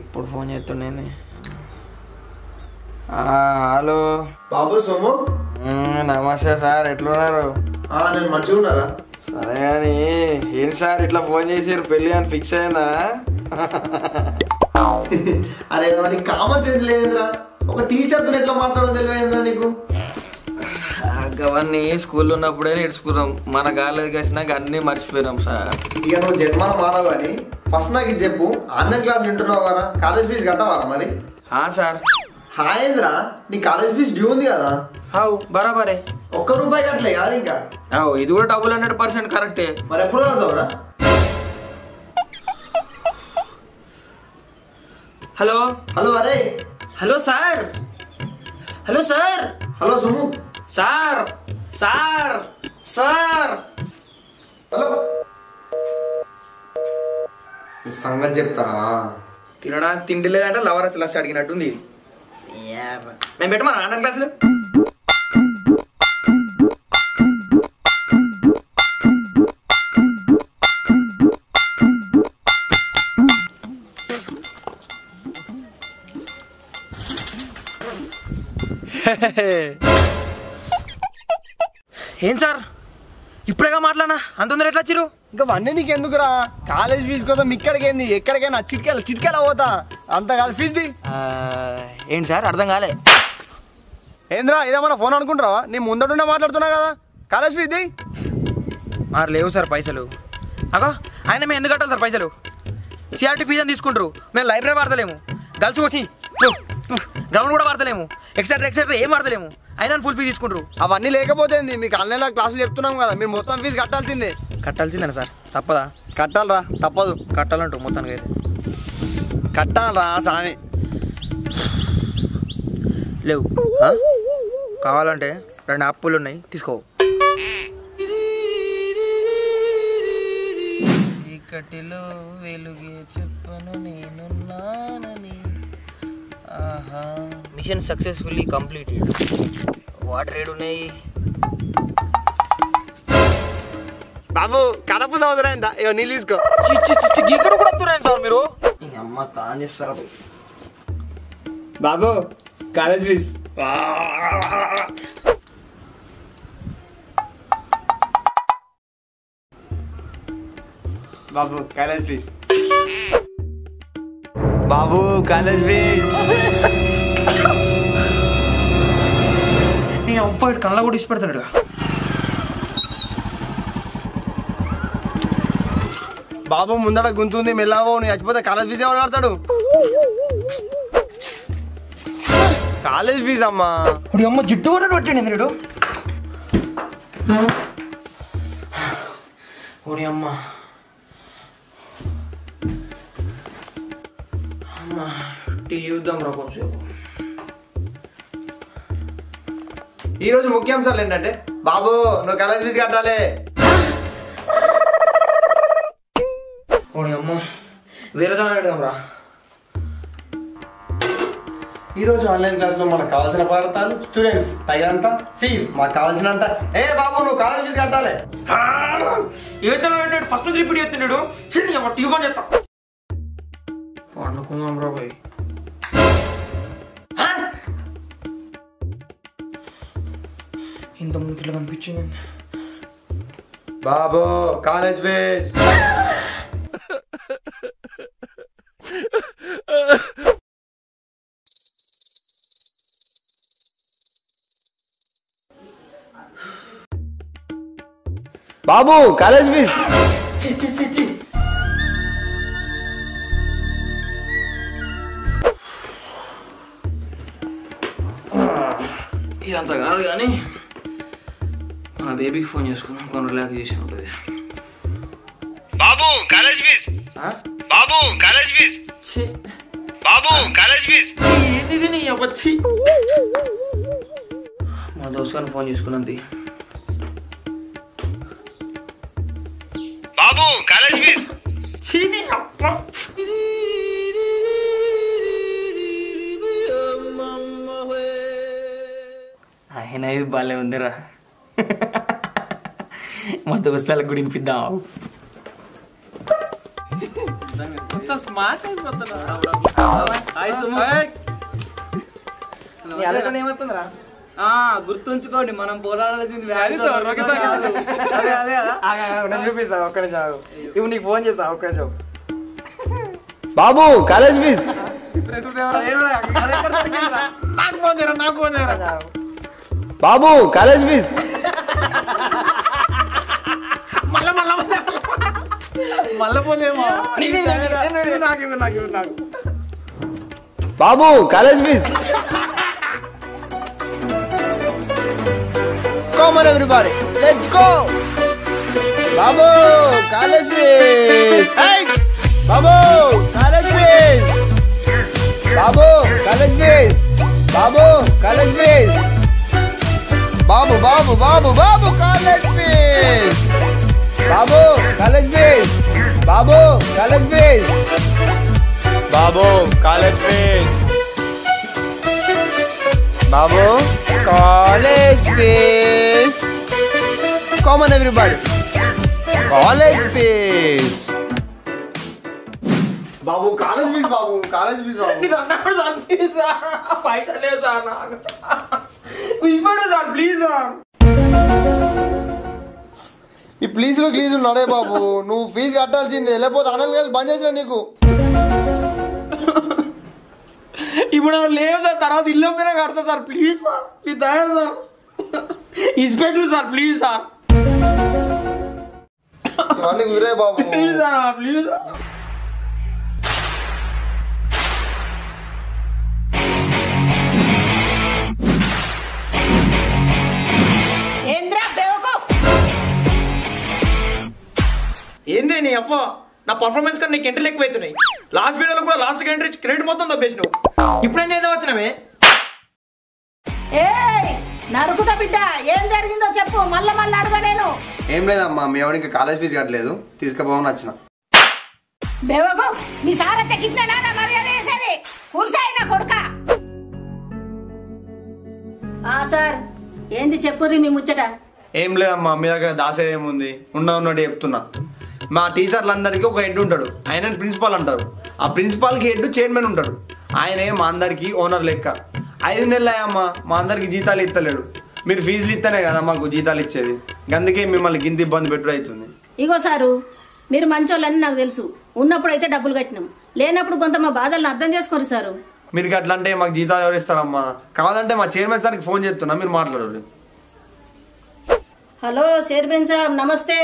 ఇప్పుడు ఫోన్ చేస్తుండేంది ఆ, హలో బాబు సోము మ్మ్, నమస్తే సార్ ఎట్లున్నారు ఆ, నేను మంచిగా ఉన్నారా సరే అని ఏం సార్ ఇట్లా ఫోన్ చేసారు పెళ్ళి అని ఫిక్స్ అయిందా అరే మరి కామన్ సెన్స్ లేదురా ఒక టీచర్తో ఎట్లా మాట్లాడడం తెలియదురా నీకు అవన్నీ స్కూల్లో ఉన్నప్పుడే నేర్చుకున్నాం మన కాలేజీకి వచ్చినాక అన్నీ మర్చిపోయినాం సార్ ఇక నువ్వు జన్మాన మానవు కానీ ఫస్ట్ నాకు ఇది చెప్పు ఆన్లైన్ క్లాస్ వింటున్నావు కదా కాలేజ్ ఫీజు కట్టవాలా మరి ఆ సార్ హాయేంద్రా నీ కాలేజ్ ఫీజు డ్యూ ఉంది కదా అవు బరాబరే ఒక్క రూపాయి కట్టలే కదా ఇంకా అవు ఇది కూడా డబుల్ హండ్రెడ్ పర్సెంట్ కరెక్టే మరి ఎప్పుడు కడతావురా హలో హలో అరే hello sir hello sir hello సుము సార్ సార్ సార్ హలో ఈ సంగతి చెప్తారా తినడానికి తిండి లేదంటే లవర్ క్లాస్ అడిగినట్టుంది మేము పెట్టమా ఆన్లైన్ క్లాసులు ఏం సార్ ఇప్పుడేగా మాట్లాడినా అంత తొందర ఎట్లా వచ్చిర్రు ఇంకా వన్నీ నీకు ఎందుకురా కాలేజ్ ఫీజు కోసం ఇక్కడికేంది ఎక్కడికైనా చిట్కెళ్ళ చిట్కెళ్ళ పోతా అంత కాదు ఫీజుది ఏంటి సార్ అర్థం కాలే ఏంద్రా ఇదేమన్నా ఫోన్ అనుకుంటావా నీ ముందడుండే మాట్లాడుతున్నా కదా కాలేజ్ ఫీజుది మరి లేవు సార్ పైసలు అగో ఆయన మేము ఎందుకు కట్టాలి సార్ పైసలు సిఆర్టీ ఫీజు అని తీసుకుంటారు మేము లైబ్రరీ వాడతలేము గర్ల్స్ వచ్చి గ్రౌండ్ కూడా వాడతలేము ఎక్సెట్రా ఎక్సెట్రా ఏం వాడతలేము అయినా ఫుల్ ఫీజు తీసుకుంటారు అవన్నీ లేకపోతే ఏంది మీకు ఆన్లైన్లో క్లాసులు చెప్తున్నాం కదా మీరు మొత్తం ఫీజు కట్టాల్సిందే కట్టాల్సిందేనా సార్ తప్పదా కట్టాలరా తప్పదు కట్టాలంటూ మొత్తానికి అయితే కట్టాలరా సామి లేవు ఆ? కావాలంటే రెండు అప్పులు ఉన్నాయి తీసుకో చీకటిలో వెలుగే చెప్పను నేనున్నానని ఆహా మిషన్ సక్సెస్ఫుల్లీ కంప్లీటెడ్ వాటర్ రేడ్ ఉన్నాయి బాబు కడప సోదరా ఇంత ఇగో నీళ్ళు తీసుకో ఇక్కడ కూడా వస్తున్నాయి సార్ మీరు అమ్మ తాను చేస్తారా బాబు కాలేజ్ ఫీజు బాబు కాలేజ్ ఫీజ్ బాబు కాలేజ్ ఫీజ్ నీ అబ్బాయి కళ్ళ కూడా ఇచ్చి పెడతాడు బాబు ముందడ గుంతుంది మెల్లావో నువ్వు చచ్చిపోతే కాలేజ్ ఫీజు ఎవరు కడతాడు కాలేజ్ ఫీజు అమ్మా ఇప్పుడు అమ్మ జుట్టు కూడా పట్టండి మీరు ఓడి అమ్మ అమ్మ టీ చూద్దాం రా కొంచెం ఈ రోజు ముఖ్యాంశాలు ఏంటంటే బాబు నువ్వు కాలేజ్ ఫీజు కట్టాలి ఓడి అమ్మ వేరే జనం పెడదాం రా ఈ రోజు ఆన్లైన్ క్లాస్ లో మనకు కావాల్సిన పదార్థాలు స్టూడెంట్స్ తగినంత ఫీజు మాకు కావాల్సినంత ఏ బాబు నువ్వు కాలేజ్ ఫీజు కట్టాలి ఏ జనం పెట్టాడు ఫస్ట్ నుంచి రిపీట్ చేస్తున్నాడు చిన్న అమ్మ టీ కొని చేస్తా పండుకుందాం రా పోయి ఇంత ముందుకు ఇట్లా కనిపించింది బాబు కాలేజ్ ఫీజు బాబు కాలేజ్ ఫీజు చి చి చి చి ఇదంతా కాదు కానీ మా బేబీకి ఫోన్ చేసుకున్నాం కొన్ని రిలాక్స్ చేసి ఉంటుంది బాబు కాలేజ్ ఫీజు బాబు కాలేజ్ ఫీజు బాబు కాలేజ్ ఫీజు మా దోస్త్ గారిని ఫోన్ చేసుకున్నది బాబు కాలేజ్ ఫీజు ఆయన ఇది భలే ఉందిరా మా దోస్తాలకు కూడా వినిపిద్దాం అంత స్మార్ట్ ఏమవుతుందిరా ఆ గుర్తుంచుకోండి మనం పోరాడాల్సింది వ్యాధితో, రోగతో కాదు. అదే అదే కదా ఆగు, ఆగు, ఆగు, నేను చూపిస్తా ఒక్క నిమిషం ఆగు. ఇప్పుడు నీకు ఫోన్ చేస్తా ఒక్క నిమిషం బాబు కాలేజ్ ఫీజ్ నాకు ఫోన్ చేయరా నాకు ఫోన్ చేయరా బాబు కాలేజ్ ఫీజ్ మళ్ళా మళ్ళా మళ్ళా ఫోన్ చేయమా నాకు ఇవ్వు, నాకు ఇవ్వు, నాకు బాబు college fee come on everybody let's go బాబు కాలేజ్ ఫీజ్ బాబు కాలేజ్ ఫీజ్ బాబు కాలేజ్ ఫీజ్ బాబు కాలేజ్ ఫీజ్ బాబు బాబు బాబు బాబు కాలేజ్ ఫీజ్ బాబు కాలేజ్ ఫీజ్ బాబు కాలేజ్ ఫీజ్ బాబు కాలేజ్ ఫీజ్ బాబు college fee come on everybody college fee బాబు కాలేజ్ ఫీజు బాబు కాలేజ్ ఫీజు బాబు ఇది అన్నాడు సార్ ప్లీజ్ సార్ పైసలు లేదు సార్ నాకు ఇవ్వడు సార్ ప్లీజ్ సార్ ఈ ప్లీజ్ ప్లీజ్ ఉన్నాడే బాబు నువ్వు ఫీజు కట్టాల్సిందే లేకపోతే అన్నలు కలిసి బంద్ చేసిన నీకు ఇప్పుడు లేవు సార్ తర్వాత ఇల్లు మీద కడతా సార్ ప్లీజ్ సార్ మీ దయ sir inspector sir please sir ఇవన్నీ కుదిరే బాబు ప్లీజ్ సార్ ప్లీజ్ సార్ ఏంద్రా బేవకూఫ్ ఏంది నీ అవ్వ నా పర్ఫార్మెన్స్ కన్నా నీకు ఎంట్రీలు ఎక్కువైతున్నాయి లాస్ట్ వీడియోలో కూడా లాస్ట్ ఎంట్రీ క్రెడిట్ మొత్తం దబ్బేసినావు ఇప్పుడు ఏం చేద్దాం వచ్చినామే ఏయ్ నరుకుతా బిడ్డ ఏం జరిగిందో చెప్పు మళ్ళా మళ్ళీ అడగా నేను ఏం లేదమ్మా మీ ఎవరికి ఇంకా కాలేజ్ ఫీజు కట్టలేదు తీసుకుపోమని వచ్చిన బేవకూఫ్ మీ సారంత కిట్నా నా మర్యాద వేసేది కుర్సాయి నా కొడుక ఆ సార్ ఏంది చెప్పుర్రి మీ ముచ్చట ఏం లేదమ్మా మీ దగ్గర దాసేది ఏముంది ఉన్న ఉన్నట్టు చెప్తున్నా మా టీచర్లందరికీ ఒక హెడ్ ఉంటాడు ఆయన ప్రిన్సిపాల్ అంటారు ఆ ప్రిన్సిపాల్కి హెడ్ చైర్మన్ ఉంటాడు ఆయనే మా అందరికి ఓనర్ లెక్క ఐదు నెలలు అయ్యమ్మా మా అందరికి జీతాలు ఇస్తలేడు మీరు ఫీజులు ఇస్తేనే కదా మాకు జీతాలు ఇచ్చేది అందుకే మిమ్మల్ని గింత ఇబ్బంది పెట్టుడు అవుతుంది ఇగో సారు మీరు మంచోళ్ళని నాకు తెలుసు ఉన్నప్పుడు అయితే డబ్బులు కట్టినాం లేనప్పుడు కొంత మా బాధలను అర్థం చేసుకోరు సారు మీరు అట్లా అంటే మాకు జీతాలు ఎవరు ఇస్తారమ్మా కావాలంటే మా చైర్మన్ సార్కి ఫోన్ చేస్తున్నా మీరు మాట్లాడండి హలో చైర్మన్ సాబ్ నమస్తే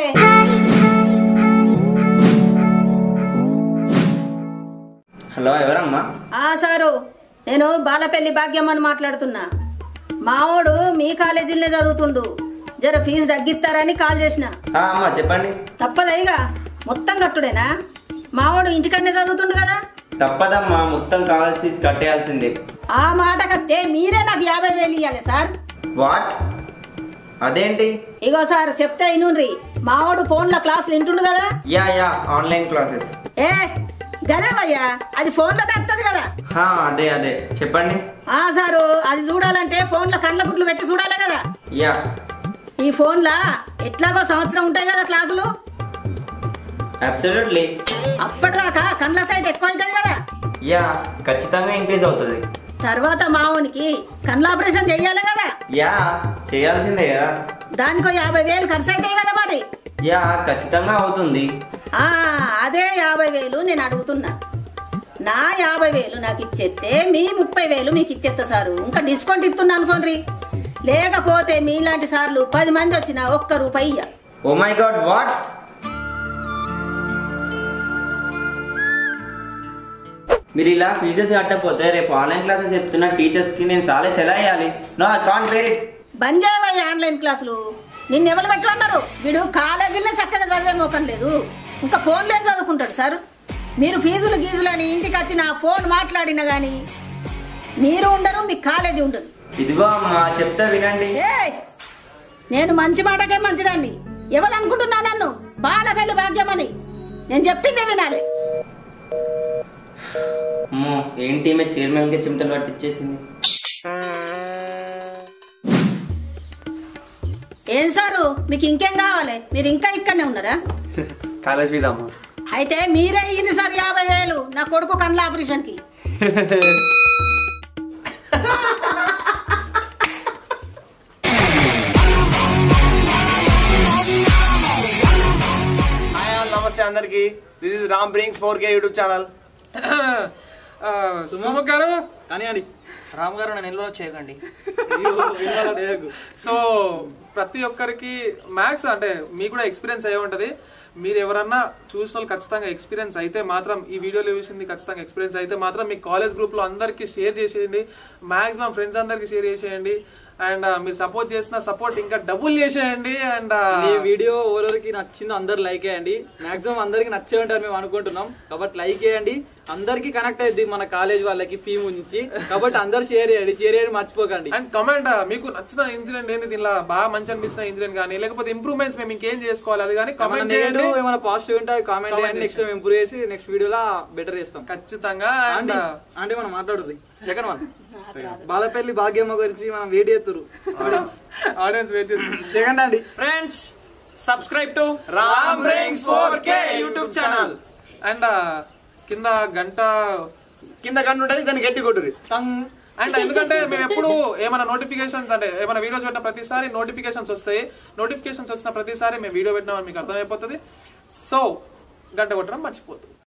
హలో ఎవరమ్మా ఆ సారు నేను బాలపల్లి భాగ్యం అని మాట్లాడుతున్నా మావోడు మీ కాలేజీలోనే చదువుతుండు జర ఫీజు తగ్గిస్తారని కాల్ చేసిన ఆ, అమ్మా చెప్పండి తప్పదైగా మొత్తం కట్టుడేనా మావోడు ఇంటికన్నే చదువుతుండు కదా తప్పదమ్మా మొత్తం కాలేజ్ ఫీజు కట్టేయాల్సిందే ఆ మాట కట్టే మీరే నాకు యాభై వేలు ఇవ్వాలి సార్ వాట్ అదేంటి ఇగో సార్ చెప్తే ఇనుండ్రి మావోడు ఫోన్లో క్లాసులు వింటుండు కదా యా యా ఆన్లైన్ క్లాసెస్ ఏ గదేవయ్యా అది ఫోన్లో నడుతుంది కదా హా అదే అదే చెప్పండి ఆ సారు అది చూడాలంటే ఫోన్లో కండ్ల గుట్లు పెట్టి చూడాలి కదా యా ఈ ఫోన్లా ఎట్లాగో సంవత్సరం ఉంటాయి కదా క్లాసులు అబ్సల్యూట్లీ అప్పటిదాకా కండ్ల సైట్ ఎక్కువ అవుతుంది కదా యా ఖచ్చితంగా ఇంక్రీజ్ అవుతుంది తర్వాత మావోనికి కండ్ల ఆపరేషన్ చెయ్యాలి కదా యా చేయాల్సిందే కదా దానికో యాభై వేలు ఖర్చు అవుతాయి కదా మరి యా ఖచ్చితంగా అవుతుంది ఆ అదే యాభై వేలు నేను అడుగుతున్నా నా యాభై వేలు నాకు ఇచ్చేస్తే మీ ముప్పై వేలు మీకు ఇచ్చేస్తా సారు ఇంకా డిస్కౌంట్ ఇస్తున్నా అనుకోండి లేకపోతే మీలాంటి సార్లు పది మంది వచ్చిన ఒక్క రూపాయి ఇయ్య. ఓ మై గాడ్ వాట్ మీరు ఇలా ఫీజెస్ కట్టకపోతే రేపు ఆన్లైన్ క్లాసెస్ చెప్తున్న టీచర్స్కి నేను సాలెస్ ఎలా వేయాలి no I can't where it బంద్ చేయవయ్య ఆన్లైన్ క్లాసులు నిన్ను ఎవరు పెట్టమన్నారు వీడు కాలేజీలో చక్కగా చదివే మోకం లేదు ఇంకా ఫోన్లో చదువుకుంటాడు సార్ మీరు ఫీజులు గీజులని ఇంటికి వచ్చి నా ఫోన్ మాట్లాడినా గాని మీరు ఉండరు మీ కాలేజీ ఉండదు ఇదిగో అమ్మా చెప్తా వినండి ఏయ్! నేను మంచి మాటకే మంచిదాన్ని ఎవరు అనుకుంటున్నా నన్ను బాలపల్లి భాగ్యమని నేను చెప్పిందే వినాలి అమ్మో ఏంటి ఈమె చైర్మన్కి చిమటలు పట్టించేసింది ఏం సారు మీకు ఇంకేం కావాలి మీరు ఇంకా ఇక్కడనే ఉన్నారా కాలేజ్ ఫీజు అమ్మా అయితే మీరే ఇన్ని సార్ యాభై వేలు నా కొడుకు కండ్ల ఆపరేషన్కి హాయ్ ఆల్ నమస్తే అందరికి this is Ram brings four K YouTube channel సుమక్ గారు కానీ అని రామ్ గారు నన్ను ఎల్లో చేయకండి సో ప్రతి ఒక్కరికి మ్యాథ్స్ అంటే మీకు కూడా ఎక్స్పీరియన్స్ అయ్యే ఉంటది మీరు ఎవరన్నా చూసిన వాళ్ళు ఖచ్చితంగా ఎక్స్పీరియన్స్ అయితే మాత్రం ఈ వీడియోలో చూసింది ఖచ్చితంగా ఎక్స్పీరియన్స్ అయితే మాత్రం మీ కాలేజ్ గ్రూప్ లో అందరికి షేర్ చేసేయండి మాక్సిమం ఫ్రెండ్స్ అందరికి షేర్ చేసేయండి అండ్ మీరు సపోర్ట్ చేసిన సపోర్ట్ ఇంకా డబుల్ చేసేయండి అండ్ ఈ వీడియో ఎవరెవరికి నచ్చిందో అందరు లైక్ చేయండి మాక్సిమం అందరికి నచ్చే ఉంటారు మేము అనుకుంటున్నాం కాబట్టి లైక్ చేయండి అందరికి కనెక్ట్ అయ్యింది మన కాలేజ్ వాళ్ళకి ఫీ నుంచి కాబట్టి అందరు షేర్ చేయండి షేర్ చేయండి మర్చిపోకండి అండ్ కమెంట్ మీకు నచ్చిన ఇన్సిడెంట్ ఏంటి దీనిలో బాగా మంచి అనిపించిన ఇన్సిడెంట్ కానీ లేకపోతే ఇంప్రూవ్మెంట్స్ మేము ఇంకేం చేసుకోవాలి అది కానీ ఏమైనా కమెంట్ చేయండి నెగిటివ్ ఏమైనా పాజిటివ్ ఉంటే కామెంట్ చేయండి నెక్స్ట్ మేము ఇంప్రూవ్ చేసి నెక్స్ట్ వీడియోలో బెటర్ చేస్తాం ఖచ్చితంగా అండ్ ఆంటీ ఆంటీ మనం మాట్లాడుతుంది సెకండ్ వన్ బాలపల్లి భాగ్యమ్మ గురించి మనం వెయిట్ చేస్తురు ఆడియన్స్ వెయిట్ చేస్తుంది సెకండ్ అండి friends subscribe to Ram brings four K YouTube channel and కింద గంట కింద కన్ను ఉంటుంది దాన్ని గట్టి కొట్టురి అండ్ ఎందుకంటే మేము ఎప్పుడు ఏమైనా నోటిఫికేషన్స్ అంటే ఏమైనా వీడియోస్ పెట్టిన ప్రతిసారి నోటిఫికేషన్స్ వస్తాయి నోటిఫికేషన్స్ వచ్చిన ప్రతిసారి మేము వీడియో పెట్టినామని మీకు అర్థమైపోతుంది సో గంట కొట్టడం మర్చిపోతుంది